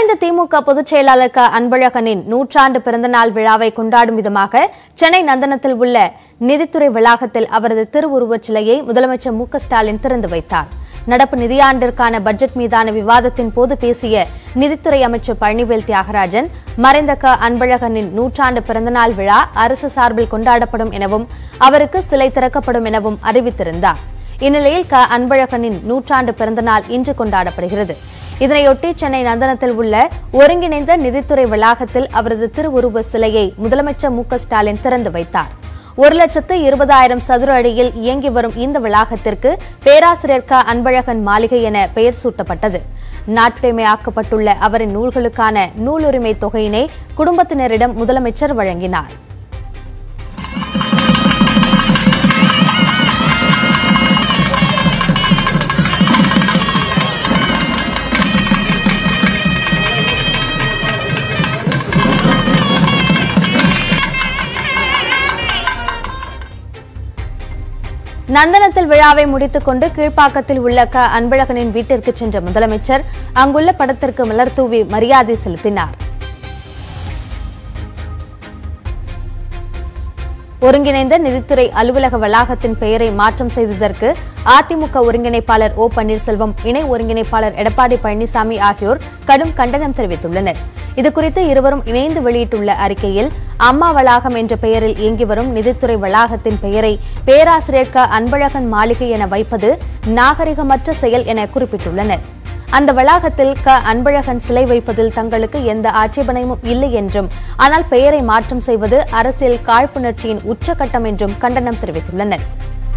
மறைந்த திமுக பொதுச் செயலாளர் க அன்பழகனின் நூற்றாண்டு பிறந்தநாள் விழாவை கொண்டாடும் விதமாக சென்னை நந்தனத்தில் உள்ள நிதித்துறை வளாகத்தில் அவரது திருவுருவச் சிலையை முதலமைச்சர் மு க ஸ்டாலின் திறந்து வைத்தார் நடப்பு நிதியாண்டிற்கான பட்ஜெட் மீதான விவாதத்தின் போது பேசிய நிதித்துறை அமைச்சர் பழனிவேல் தியாகராஜன் மறைந்த க அன்பழகனின் நூற்றாண்டு பிறந்தநாள் விழா அரசு சார்பில் கொண்டாடப்படும் எனவும் அவருக்கு சிலை திறக்கப்படும் எனவும் அறிவித்திருந்தார் இந்நிலையில் க அன்பழகனின் நூற்றாண்டு பிறந்தநாள் இன்று கொண்டாடப்படுகிறது இதனையொட்டி சென்னை நந்தனத்தில் உள்ள ஒருங்கிணைந்த நிதித்துறை வளாகத்தில் அவரது திருவுருவ சிலையை முதலமைச்சர் மு க ஸ்டாலின் திறந்து வைத்தார் ஒரு லட்சத்து இருபதாயிரம் சதுர அடியில் இயங்கி வரும் இந்த வளாகத்திற்கு பேராசிரியர் க அன்பழகன் மாளிகை என பெயர் சூட்டப்பட்டது நாட்டுடைமையாக்கப்பட்டுள்ள அவரின் நூல்களுக்கான நூலுரிமை தொகையினை குடும்பத்தினரிடம் முதலமைச்சர் வழங்கினார் நந்தனத்தில் விழாவை முடித்துக் கொண்டு கீழ்ப்பாக்கத்தில் உள்ள க அன்பழகனின் வீட்டிற்கு சென்ற முதலமைச்சர் அங்குள்ள படத்திற்கு மலர் தூவி மரியாதை செலுத்தினார் ஒருங்கிணைந்த நிதித்துறை அலுவலக வளாகத்தின் பெயரை மாற்றம் செய்ததற்கு அதிமுக ஒருங்கிணைப்பாளர் ஓ பன்னீர்செல்வம் இணை ஒருங்கிணைப்பாளர் எடப்பாடி பழனிசாமி ஆகியோர் கடும் கண்டனம் தெரிவித்துள்ளனர் இதுகுறித்து இருவரும் இணைந்து வெளியிட்டுள்ள அறிக்கையில் அம்மா வளாகம் என்ற பெயரில் இயங்கி வரும் நிதித்துறை வளாகத்தின் பெயரை பேராசிரியர் க அன்பழகன் மாளிகை என வைப்பது நாகரிகமற்ற செயல் என குறிப்பிட்டுள்ளனர் அந்த வளாகத்தில் க அன்பழகன் சிலை வைப்பதில் தங்களுக்கு எந்த ஆட்சேபனையும் இல்லை என்றும் ஆனால் பெயரை மாற்றம் செய்வது அரசியல் காழ்ப்புணர்ச்சியின் உச்சகட்டம் என்றும் கண்டனம் தெரிவித்துள்ளனர்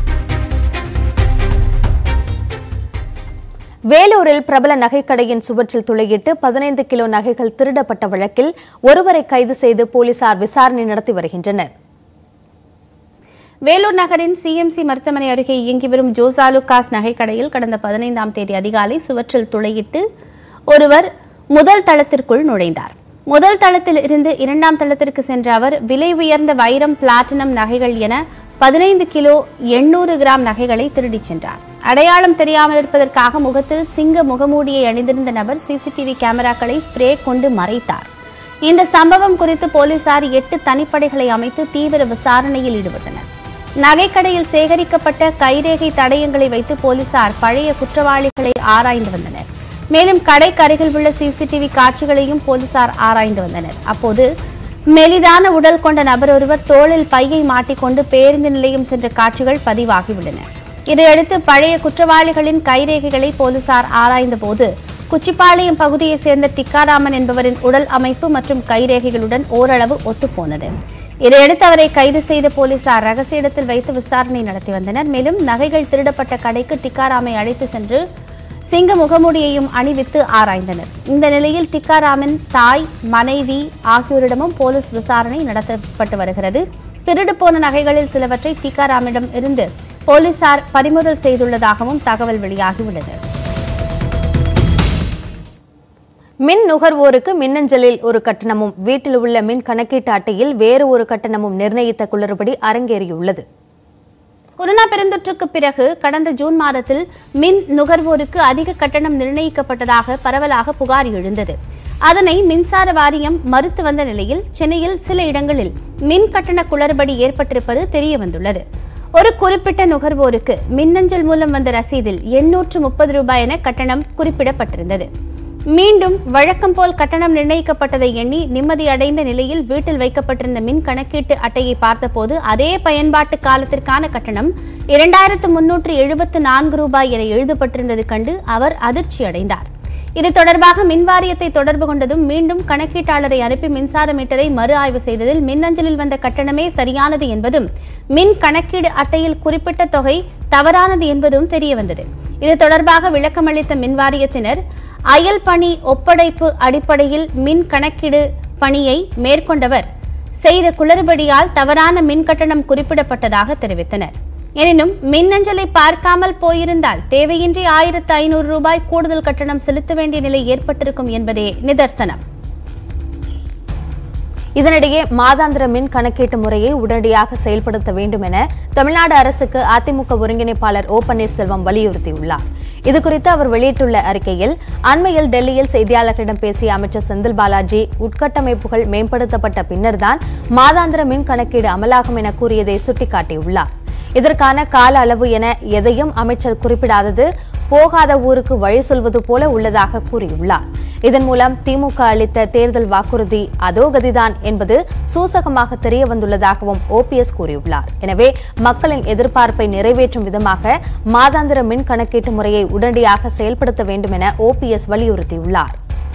வேலூரில் பிரபல நகைக்கடையின் சுவற்றில் துளையிட்டு பதினைந்து கிலோ நகைகள் திருடப்பட்ட வழக்கில் ஒருவரை கைது செய்து போலீசார் விசாரணை நடத்தி வருகின்றனர் வேலூர் நகரின் சிஎம்சி மருத்துவமனை அருகே இயங்கி வரும் ஜோசாலுகாஸ் நகைக்கடையில் கடந்த பதினைந்தாம் தேதி அதிகாலை சுவற்றில் துளையிட்டு ஒருவர் முதல் தளத்திற்குள் நுழைந்தார் முதல் தளத்தில் இருந்து இரண்டாம் தளத்திற்கு சென்ற அவர் விலை உயர்ந்த வைரம் பிளாட்டினம் நகைகள் என பதினைந்து கிலோ எண்ணூறு கிராம் நகைகளை திருடிச் சென்றார் அடையாளம் தெரியாமல் இருப்பதற்காக முகத்தில் சிங்க முகமூடியை அணிந்திருந்த நபர் சிசிடிவி கேமராக்களை ஸ்ப்ரே கொண்டு மறைத்தார் இந்த சம்பவம் குறித்து போலீசார் எட்டு தனிப்படைகளை அமைத்து தீவிர விசாரணையில் ஈடுபட்டனர் நகைக்கடையில் சேகரிக்கப்பட்ட கைரேகை தடயங்களை வைத்து போலீசார் பழைய குற்றவாளிகளை ஆராய்ந்து வந்தனர் மேலும் கடைக்கு அருகில் உள்ள சிசிடிவி காட்சிகளையும் போலீசார் ஆராய்ந்து வந்தனர் அப்போது மெலிதான உடல் கொண்ட நபர் ஒருவர் தோளில் பையை மாட்டிக்கொண்டு பேருந்து நிலையம் சென்ற காட்சிகள் பதிவாகியுள்ளன இதையடுத்து பழைய குற்றவாளிகளின் கைரேகைகளை போலீசார் ஆராய்ந்த போது குச்சிப்பாளையம் பகுதியைச் சேர்ந்த டிக்காராமன் என்பவரின் உடல் அமைப்பு மற்றும் கைரேகைகளுடன் ஓரளவு ஒத்துப்போனது இதையடுத்து அவரை கைது செய்த போலீசார் ரகசிய இடத்தில் வைத்து விசாரணை நடத்தி வந்தனர் மேலும் நகைகள் திருடப்பட்ட கடைக்கு டிக்காராமை அழைத்து சென்று சிங்க முகமூடியையும் அணிவித்து ஆராய்ந்தனர் இந்த நிலையில் டிக்காராமின் தாய் மனைவி ஆகியோரிடமும் போலீஸ் விசாரணை நடத்தப்பட்டு வருகிறது திருடு போன நகைகளில் சிலவற்றை டிக்காராமிடம் இருந்து போலீசார் பறிமுதல் செய்துள்ளதாகவும் தகவல் வெளியாகியுள்ளது மின் நுகர்வோருக்கு மின்னஞ்சலில் ஒரு கட்டணமும் வீட்டில் உள்ள மின் கணக்கீட்டு அட்டையில் வேறு ஒரு கட்டணமும் நிர்ணயித்த குளறுபடி அரங்கேறியுள்ளது கொரோனா பெருந்தொற்றுக்கு பிறகு கடந்த ஜூன் மாதத்தில் மின் நுகர்வோருக்கு அதிக கட்டணம் நிர்ணயிக்கப்பட்டதாக பரவலாக புகார் எழுந்தது அதனை மின்சார வாரியம் மறுத்து வந்த நிலையில் சென்னையில் சில இடங்களில் மின் கட்டண குளறுபடி ஏற்பட்டிருப்பது தெரிய வந்துள்ளது ஒரு குறிப்பிட்ட நுகர்வோருக்கு மின்னஞ்சல் மூலம் வந்த ரசீதில் எண்ணூற்று முப்பது ரூபாய் என கட்டணம் குறிப்பிடப்பட்டிருந்தது மீண்டும் வழக்கம் போல் கட்டணம் நிர்ணயிக்கப்பட்டதை எண்ணி நிம்மதி அடைந்த நிலையில் வீட்டில் வைக்கப்பட்டிருந்த மின் கணக்கீட்டு அட்டையை பார்த்தபோது அதே பயன்பாட்டு காலத்திற்கான கட்டணம் இரண்டாயிரத்து முன்னூற்று எழுபத்து நான்கு ரூபாய் என எழுதப்பட்டிருந்தது கண்டு அவர் அதிர்ச்சி அடைந்தார் இது தொடர்பாக மின் வாரியத்தை தொடர்பு கொண்டதும் மீண்டும் கணக்கீட்டாளரை அனுப்பி மின்சார மீட்டரை மறு ஆய்வு செய்ததில் மின்னஞ்சலில் வந்த கட்டணமே சரியானது என்பதும் மின் கணக்கீடு அட்டையில் குறிப்பிட்ட தொகை தவறானது என்பதும் தெரியவந்தது இது தொடர்பாக விளக்கமளித்த மின் வாரியத்தினர் அயல் பணி ஒப்படைப்பு அடிப்படையில் மின் கணக்கீடு பணியை மேற்கொண்டவர் செய்த குளறுபடியால் தவறான மின் கட்டணம் குறிப்பிடப்பட்டதாக தெரிவித்தனர் எனினும் மின்னஞ்சலை பார்க்காமல் போயிருந்தால் தேவையின்றி ஆயிரத்து ஐநூறு ரூபாய் கூடுதல் கட்டணம் செலுத்த வேண்டிய நிலை ஏற்பட்டிருக்கும் என்பதே நிதர்சனம் இதனிடையே மாதாந்திர மின் கணக்கீட்டு முறையை உடனடியாக செயல்படுத்த வேண்டும் என தமிழ்நாடு அரசுக்கு அதிமுக ஒருங்கிணைப்பாளர் ஓ பன்னீர்செல்வம் வலியுறுத்தியுள்ளார் இதுகுறித்து அவர் வெளியிட்டுள்ள அறிக்கையில் அண்மையில் டெல்லியில் செய்தியாளர்களிடம் பேசிய அமைச்சர் செந்தில் பாலாஜி உட்கட்டமைப்புகள் மேம்படுத்தப்பட்ட பின்னர்தான் மாதாந்திர மின் கணக்கீடு அமலாகும் என கூறியதை சுட்டிக்காட்டியுள்ளார் இதற்கான கால அளவு என எதையும் அமைச்சர் குறிப்பிடாதது போகாத ஊருக்கு வழி சொல்வது போல உள்ளதாக கூறியுள்ளார் இதன் மூலம் திமுக அளித்த தேர்தல் வாக்குறுதி அதோகதிதான் என்பது சூசகமாக தெரிய வந்துள்ளதாகவும் ஓபிஎஸ் கூறியுள்ளார் எனவே மக்களின் எதிர்பார்ப்பை நிறைவேற்றும் விதமாக மாதாந்திர மின் கணக்கீட்டு முறையை உடனடியாக செயல்படுத்த வேண்டும் என ஓபிஎஸ் வலியுறுத்தியுள்ளார்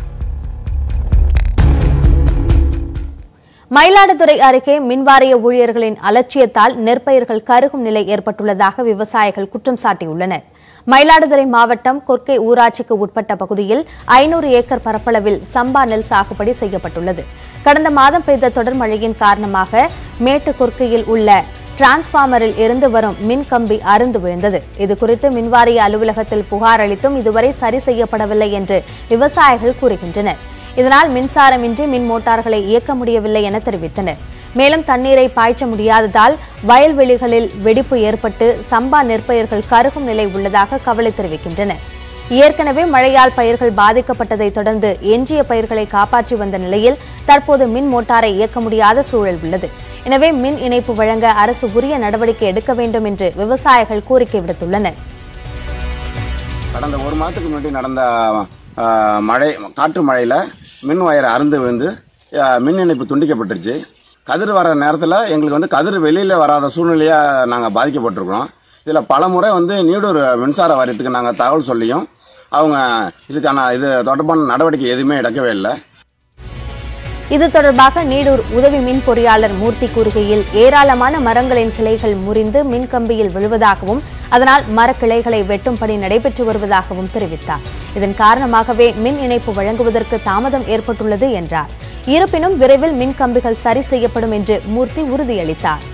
மயிலாடுதுறை அருகே மின்வாரிய ஊழியர்களின் அலட்சியத்தால் நெற்பயிர்கள் கருகும் நிலை ஏற்பட்டுள்ளதாக விவசாயிகள் குற்றம் சாட்டியுள்ளனர் மயிலாடுதுறை மாவட்டம் கொர்க்கை ஊராட்சிக்கு உட்பட்ட பகுதியில் ஐநூறு ஏக்கர் பரப்பளவில் சம்பா நெல் சாகுபடி செய்யப்பட்டுள்ளது கடந்த மாதம் பெய்த தொடர் மழையின் காரணமாக மேட்டு கொர்க்கையில் உள்ள டிரான்ஸ்பார்மரில் இருந்து வரும் மின் கம்பி அருந்து விழுந்தது இதுகுறித்து மின்வாரிய அலுவலகத்தில் புகார் அளித்தும் இதுவரை சரி செய்யப்படவில்லை என்று விவசாயிகள் கூறுகின்றனர் இதனால் மின்சாரமின்றி மின் மோட்டார்களை இயக்க முடியவில்லை என தெரிவித்தனர் மேலும் தண்ணீரை பாய்ச்ச முடியாததால் வயல்வெளிகளில் வெடிப்பு ஏற்பட்டு சம்பா நெற்பயிர்கள் கருகும் நிலை உள்ளதாக கவலை தெரிவிக்கின்றனர் ஏற்கனவே மழையால் பயிர்கள் பாதிக்கப்பட்டதை தொடர்ந்து எஞ்சிய பயிர்களை காப்பாற்றி வந்த நிலையில் தற்போது மின் மோட்டாரை இயக்க முடியாத சூழல் உள்ளது எனவே மின் இணைப்பு வழங்க அரசு உரிய நடவடிக்கை எடுக்க வேண்டும் என்று விவசாயிகள் கோரிக்கை விடுத்துள்ளனர் கடந்த ஒரு மாதத்துக்கு முன்னாடி நடந்த ஆ, மழை காற்று மழையில் மின் ஒயர் அறுந்து விழுந்து ஆ, மின் இணைப்பு துண்டிக்கப்பட்டுருச்சு கதிர் வர நேரத்தில் எங்களுக்கு வந்து கதிர் வெளியில் வராத சூழ்நிலையாக நாங்கள் பாதிக்கப்பட்டிருக்கிறோம் இதில் பல முறை வந்து நீடூர் மின்சார வாரியத்துக்கு நாங்கள் தகவல் சொல்லியும் அவங்க இதுக்கான இது தொடர்பான நடவடிக்கை எதுவுமே எடுக்கவே இல்லை இது தொடர்பாக நீடூர் உதவி மின் பொறியாளர் மூர்த்தி கூறுகையில் ஏராளமான மரங்களின் கிளைகள் முறிந்து மின் கம்பியில் விழுவதாகவும் அதனால் மரக்கிளைகளை வெட்டும் பணி நடைபெற்று வருவதாகவும் தெரிவித்தார் இதன் காரணமாகவே மின் இணைப்பு வழங்குவதற்கு தாமதம் ஏற்பட்டுள்ளது என்றார் இருப்பினும் விரைவில் மின் கம்பிகள் சரி செய்யப்படும் என்று மூர்த்தி உறுதியளித்தார்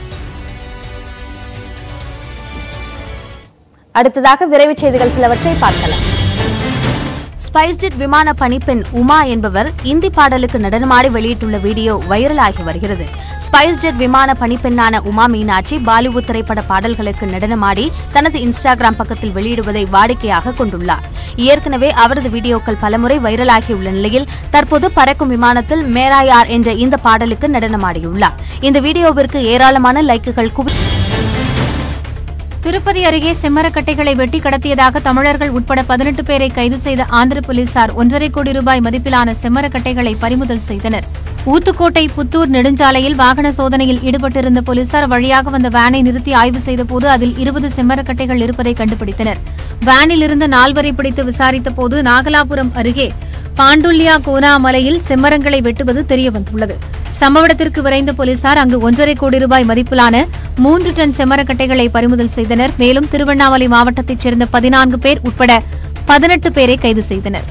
அடுத்ததாக விரைவுச் செய்திகள் சிலவற்றை பார்க்கலாம் ஸ்பைஸ்ஜெட் விமான பணிப்பெண் உமா என்பவர் இந்தி பாடலுக்கு நடனமாடி வெளியிட்டுள்ள வீடியோ வைரலாகி வருகிறது ஸ்பைஸ்ஜெட் விமான பணிப்பெண்ணான உமா மீனாட்சி பாலிவுட் திரைப்பட பாடல்களுக்கு நடனமாடி தனது இன்ஸ்டாகிராம் பக்கத்தில் வெளியிடுவதை வாடிக்கையாக கொண்டுள்ளார் ஏற்கனவே அவரது வீடியோக்கள் பலமுறை வைரலாகியுள்ள நிலையில் தற்போது பறக்கும் விமானத்தில் மேரா யார் என்ற இந்த பாடலுக்கு நடனமாடியுள்ளார் இந்த வீடியோவிற்கு ஏராளமான லைக்குகள் குவி திருப்பதி அருகே செம்மரக்கட்டைகளை வெட்டி கடத்தியதாக தமிழர்கள் உட்பட பதினெட்டு பேரை கைது செய்த ஆந்திர போலீசார் ஒன்றரை கோடி ரூபாய் மதிப்பிலான செம்மரக்கட்டைகளை பறிமுதல் செய்தனர் ஊத்துக்கோட்டை புத்தூர் நெடுஞ்சாலையில் வாகன சோதனையில் ஈடுபட்டிருந்த போலீசார் வழியாக வந்த வேனை நிறுத்தி ஆய்வு செய்தபோது அதில் இருபது செம்மரக்கட்டைகள் இருப்பதை கண்டுபிடித்தனர் வேனில் இருந்த நால்வரை பிடித்து விசாரித்த போது நாகலாபுரம் அருகே பாண்டுல்யா கோனா மலையில் செம்மரங்களை வெட்டுவது தெரியவந்துள்ளது சம்பவ இடத்திற்கு விரைந்த போலீசார் அங்கு ஒன்றரை கோடி ரூபாய் மதிப்பிலான மூன்று டன் செம்மரக்கட்டைகளை பறிமுதல் செய்தனர் மேலும் திருவண்ணாமலை மாவட்டத்தைச் சேர்ந்த பதினான்கு பேர் உட்பட பதினெட்டு பேரை கைது செய்தனர்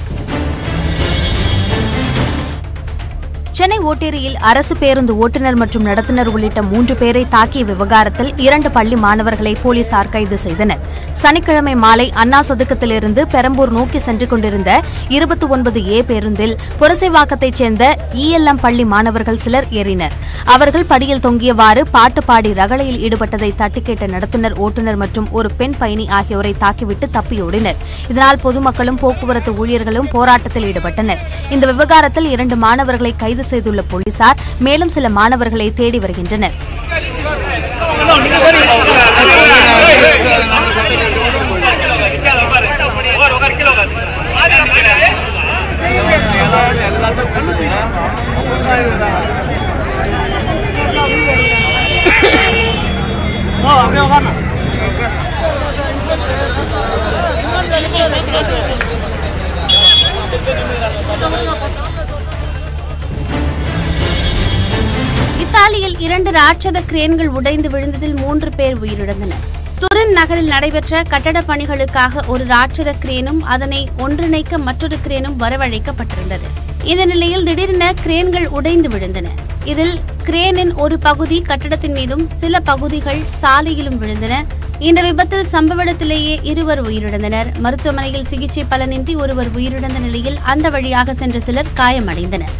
சென்னை ஓட்டேரியில் அரசு பேருந்து ஓட்டுநர் மற்றும் நடத்துனர் உள்ளிட்ட மூன்று பேரை தாக்கிய விவகாரத்தில் இரண்டு பள்ளி மாணவர்களை போலீசார் கைது செய்தனர் சனிக்கிழமை மாலை அண்ணா சதுக்கத்திலிருந்து பெரம்பூர் நோக்கி சென்று கொண்டிருந்த இருபத்தி ஒன்பது ஏ பேருந்தில் புரசைவாக்கத்தைச் சேர்ந்த இஎல்எம் பள்ளி மாணவர்கள் சிலர் ஏறினர் அவர்கள் படியில் தொங்கியவாறு பாட்டு பாடி ரகளையில் ஈடுபட்டதை தட்டி கேட்ட நடத்துனர் ஓட்டுநர் மற்றும் ஒரு பெண் பயணி ஆகியோரை தாக்கிவிட்டு தப்பியோடினர் இதனால் பொதுமக்களும் போக்குவரத்து ஊழியர்களும் போராட்டத்தில் ஈடுபட்டனர் இந்த விவகாரத்தில் இரண்டு மாணவர்களை கைது செய்துள்ள போலீசார் மேலும் சில மாணவர்களை தேடி வருகின்றனர் இத்தாலியில் இரண்டு ராட்சத கிரேன்கள் உடைந்து விழுந்ததில் மூன்று பேர் உயிரிழந்தனர் துரின் நகரில் நடைபெற்ற கட்டடப் பணிகளுக்காக ஒரு ராட்சத கிரேனும் அதனை ஒன்றிணைக்க மற்றொரு கிரேனும் வரவழைக்கப்பட்டிருந்தது இந்த நிலையில் திடீரென கிரேன்கள் உடைந்து விழுந்தன இதில் கிரேனின் ஒரு பகுதி கட்டடத்தின் மீதும் சில பகுதிகள் சாலையிலும் விழுந்தன இந்த விபத்தில் சம்பவ இடத்திலேயே இருவர் உயிரிழந்தனர் மருத்துவமனையில் சிகிச்சை பலனின்றி ஒருவர் உயிரிழந்த நிலையில் அந்த வழியாக சென்ற சிலர் காயமடைந்தனர்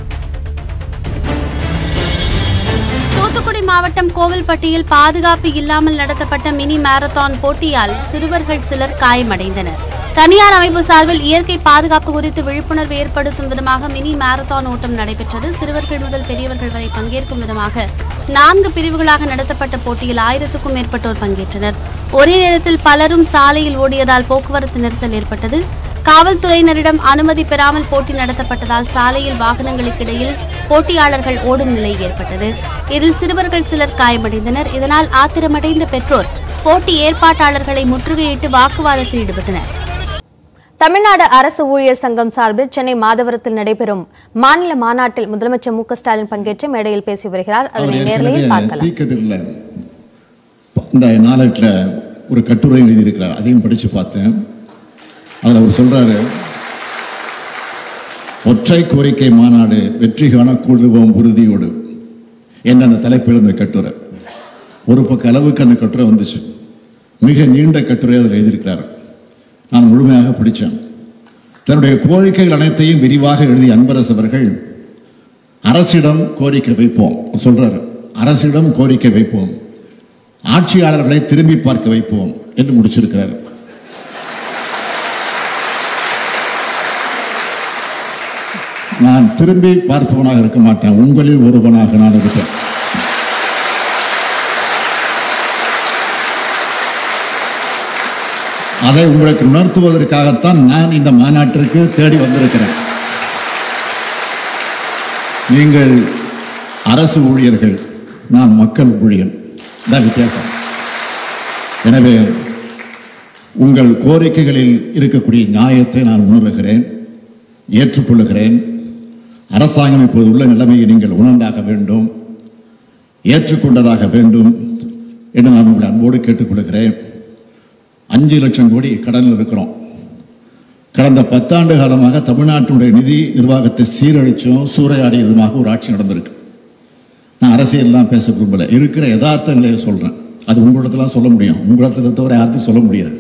தூத்துக்குடி மாவட்டம் கோவில்பட்டியில் பாதுகாப்பு இல்லாமல் நடத்தப்பட்ட மினி மாரத்தான் போட்டியால் சிறுவர்கள் சிலர் காயமடைந்தனர் தனியார் அமைப்பு சார்பில் இயற்கை பாதுகாப்பு குறித்து விழிப்புணர்வு ஏற்படுத்தும் விதமாக மினி மாரத்தான் ஓட்டம் நடைபெற்றது சிறுவர்கள் முதல் பெரியவர்கள் வரை பங்கேற்கும் விதமாக நான்கு பிரிவுகளாக நடத்தப்பட்ட போட்டியில் ஆயிரத்துக்கும் மேற்பட்டோர் பங்கேற்றனர் ஒரே நேரத்தில் பலரும் சாலையில் ஓடியதால் போக்குவரத்து நெரிசல் ஏற்பட்டது காவல்துறையினரிடம் அனுமதி பெறாமல் போட்டி நடத்தப்பட்டதால் சாலையில் வாகனங்களுக்கிடையில் போட்டியாளர்கள் ஓடும் நிலை ஏற்பட்டது இதில் சிறுவர்கள் சிலர் காயமடைந்தனர் இதனால் ஆத்திரமடைந்த பெற்றோர் போட்டி ஏற்பாட்டாளர்களை முற்றுகையிட்டு வாக்குவாதத்தில் ஈடுபட்டனர் தமிழ்நாடு அரசு ஊழியர் சங்கம் சார்பில் சென்னை மாதவரத்தில் நடைபெறும் மாநில மாநாட்டில் முதலமைச்சர் மு க ஸ்டாலின் பங்கேற்று மேடையில் பேசி வருகிறார் அதனை அவர் நேரலையில் ஏற்கனவே பார்க்கலாம் தீக்கதிரில் இந்த நாளேட்டில் ஒரு கட்டுரை எழுதியிருக்கிறார் அதையும் படித்து பார்த்தேன் அதில் அவர் சொல்றாரு ஒற்றை கோரிக்கை மாநாடு வெற்றி காண கூடுவோம் உறுதியோடு என்ற அந்த தலைப்பில் இந்த கட்டுரை ஒரு பக்க அளவுக்கு அந்த கட்டுரை வந்துச்சு மிக நீண்ட கட்டுரை அதில் எழுதியிருக்கிறார் நான் முழுமையாக படித்தேன் தன்னுடைய கோரிக்கைகள் அனைத்தையும் விரிவாக எழுதிய அன்பரசு அவர்கள் அரசிடம் கோரிக்கை வைப்போம் சொல்றாரு அரசிடம் கோரிக்கை வைப்போம் ஆட்சியாளர்களை திரும்பி பார்க்க வைப்போம் என்று முடிச்சிருக்கிறார் நான் திரும்பி பார்ப்பவனாக இருக்க மாட்டேன் உங்களில் ஒருவனாக நான் இருப்பேன் அதை உங்களுக்கு உணர்த்துவதற்காகத்தான் நான் இந்த மாநாட்டிற்கு தேடி வந்திருக்கிறேன் நீங்கள் அரசு ஊழியர்கள் நான் மக்கள் ஊழியன் தான் வித்தியாசம் எனவே உங்கள் கோரிக்கைகளில் இருக்கக்கூடிய நியாயத்தை நான் உணர்கிறேன் ஏற்றுக்கொள்ளுகிறேன் அரசாங்கம் இப்போது உள்ள நிலைமையை நீங்கள் உணர்ந்தாக வேண்டும் ஏற்றுக்கொண்டதாக வேண்டும் என்று நான் உங்களை அன்போடு கேட்டுக்கொள்கிறேன் அஞ்சு லட்சம் கோடி கடனில் இருக்கிறோம் கடந்த பத்தாண்டு காலமாக தமிழ்நாட்டுடைய நிதி நிர்வாகத்தை சீரழிச்சும் சூறையாடியதுமாக ஒரு ஆட்சி நடந்திருக்கு நான் அரசியல்லாம் பேச விரும்பல இருக்கிற யதார்த்த நிலையை சொல்றேன் அது உங்களிடத்தெல்லாம் சொல்ல முடியும் உங்களிடத்துல தவிர யாருக்கும் சொல்ல முடியாது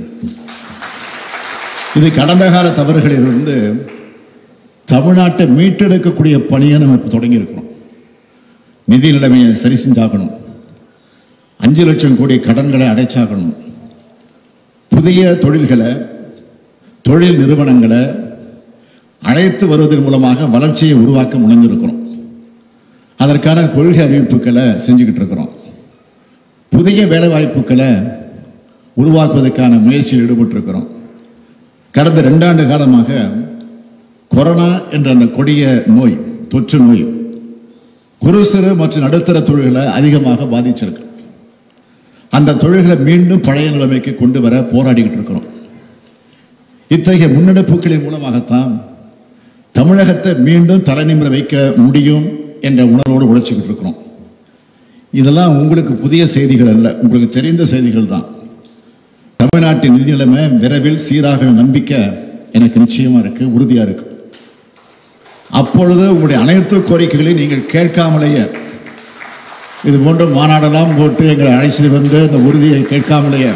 இது கடந்த கால தவறுகளிலிருந்து தமிழ்நாட்டை மீட்டெடுக்கக்கூடிய பணியை நம்ம இப்போ தொடங்கி இருக்கிறோம் நிதி நிலைமையை சரி செஞ்சாகணும் அஞ்சு லட்சம் கோடி கடன்களை அடைச்சாகணும் புதிய தொழில்களை தொழில் நிறுவனங்களை அழைத்து வருவதன் மூலமாக வளர்ச்சியை உருவாக்க முனைந்திருக்கிறோம் அதற்கான கொள்கை அறிவிப்புகளை செஞ்சுக்கிட்டு இருக்கிறோம் புதிய வேலைவாய்ப்புகளை உருவாக்குவதற்கான முயற்சியில் ஈடுபட்டிருக்கிறோம் கடந்த ரெண்டாண்டு காலமாக கொரோனா என்ற அந்த கொடிய நோய் தொற்று நோய் குறு சிறு மற்றும் நடுத்தர தொழில்களை அதிகமாக பாதிச்சிருக்கு அந்த தொழில்களை மீண்டும் பழைய நிலைமைக்கு கொண்டு வர போராடிக்கிட்டு இருக்கிறோம் இத்தகைய முன்னெடுப்புகளின் மூலமாகத்தான் தமிழகத்தை மீண்டும் தலைநிமிர வைக்க முடியும் என்ற உணர்வோடு உழைச்சிக்கிட்டு இருக்கிறோம் இதெல்லாம் உங்களுக்கு புதிய செய்திகள் அல்ல உங்களுக்கு தெரிந்த செய்திகள் தான் தமிழ்நாட்டின் நிதி நிலைமை விரைவில் சீராக நம்பிக்கை எனக்கு நிச்சயமா இருக்கு உறுதியா இருக்கு அப்பொழுது உங்களுடைய அனைத்து கோரிக்கைகளையும் நீங்கள் கேட்காமலேயே இது போன்ற மாநாடெல்லாம் போட்டு எங்களை அழைச்சிட்டு வந்து அந்த உறுதியை கேட்காமலேயே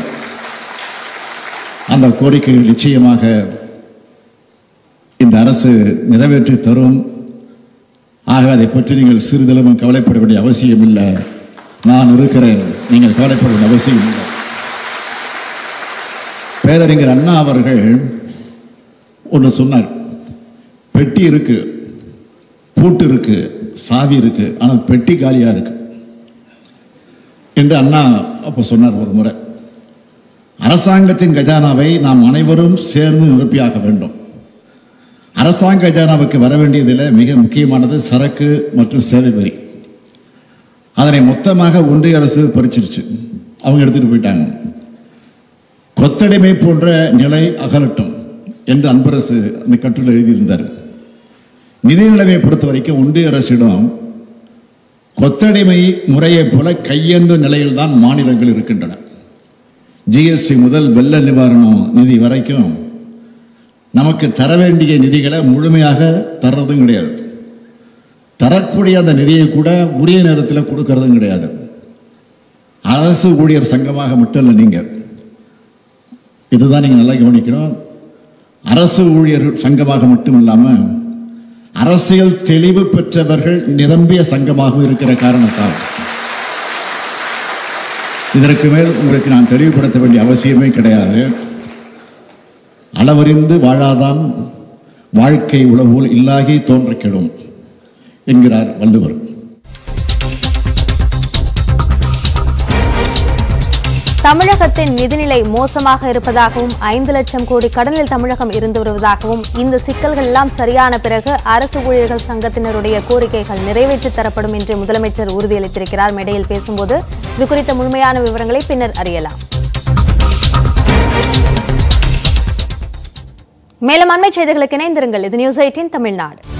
அந்த கோரிக்கைகள் நிச்சயமாக இந்த அரசு நிறைவேற்றி தரும் ஆக அதை பற்றி நீங்கள் சிறிதளவும் கவலைப்பட வேண்டிய அவசியம் இல்லை நான் இருக்கிறேன் நீங்கள் கவலைப்பட வேண்டிய அவசியம் இல்லை பேரறிஞர் அண்ணா அவர்கள் ஒன்று சொன்னார் பெட்டி இருக்கு பூட்டு இருக்கு சாவி இருக்கு ஆனால் பெட்டி காலியா இருக்கு என்று அண்ணா அப்போ சொன்னார் ஒரு முறை அரசாங்கத்தின் கஜானாவை நாம் அனைவரும் சேர்ந்து நிரப்பியாக வேண்டும் அரசாங்க கஜானாவுக்கு வர வேண்டியதில் மிக முக்கியமானது சரக்கு மற்றும் சேவை வரி அதனை மொத்தமாக ஒன்றிய அரசு பறிச்சிருச்சு அவங்க எடுத்துட்டு போயிட்டாங்க கொத்தடிமை போன்ற நிலை அகலட்டும் என்று அன்பரசு அந்த கட்டுரை எழுதியிருந்தார் நிதி நிலைமையை பொறுத்த வரைக்கும் ஒன்றிய அரசிடம் கொத்தடிமை முறையைப் போல கையேந்து நிலையில்தான் மாநிலங்கள் இருக்கின்றன ஜிஎஸ்டி முதல் வெள்ள நிவாரணம் நிதி வரைக்கும் நமக்கு தர வேண்டிய நிதிகளை முழுமையாக தர்றதும் கிடையாது தரக்கூடிய அந்த நிதியை கூட உரிய நேரத்தில் கொடுக்கறதும் கிடையாது அரசு ஊழியர் சங்கமாக மட்டும் இல்லை நீங்கள் இதுதான் நீங்கள் நல்லா கவனிக்கணும் அரசு ஊழியர் சங்கமாக மட்டும் இல்லாமல் அரசியல் தெளிவு பெற்றவர்கள் நிரம்பிய சங்கமாக இருக்கிற காரணத்தால் இதற்கு மேல் உங்களுக்கு நான் தெளிவுபடுத்த வேண்டிய அவசியமே கிடையாது அளவறிந்து வாழாதான் வாழ்க்கை உளவோல் இல்லாகி தோன்ற கெடும் என்கிறார் வள்ளுவர் தமிழகத்தின் நிதிநிலை மோசமாக இருப்பதாகவும் ஐந்து லட்சம் கோடி கடனில் தமிழகம் இருந்து வருவதாகவும் இந்த சிக்கல்கள் எல்லாம் சரியான பிறகு அரசு ஊழியர்கள் சங்கத்தினருடைய கோரிக்கைகள் நிறைவேற்றித் தரப்படும் என்று முதலமைச்சர் உறுதியளித்திருக்கிறார் மேடையில் பேசும்போது இது குறித்த முழுமையான விவரங்களை பின்னர் அறியலாம் மேலும் அண்மை செய்திகளுக்கு இணைந்திருங்கள் இது நியூஸ் எயிட்டின் தமிழ்நாடு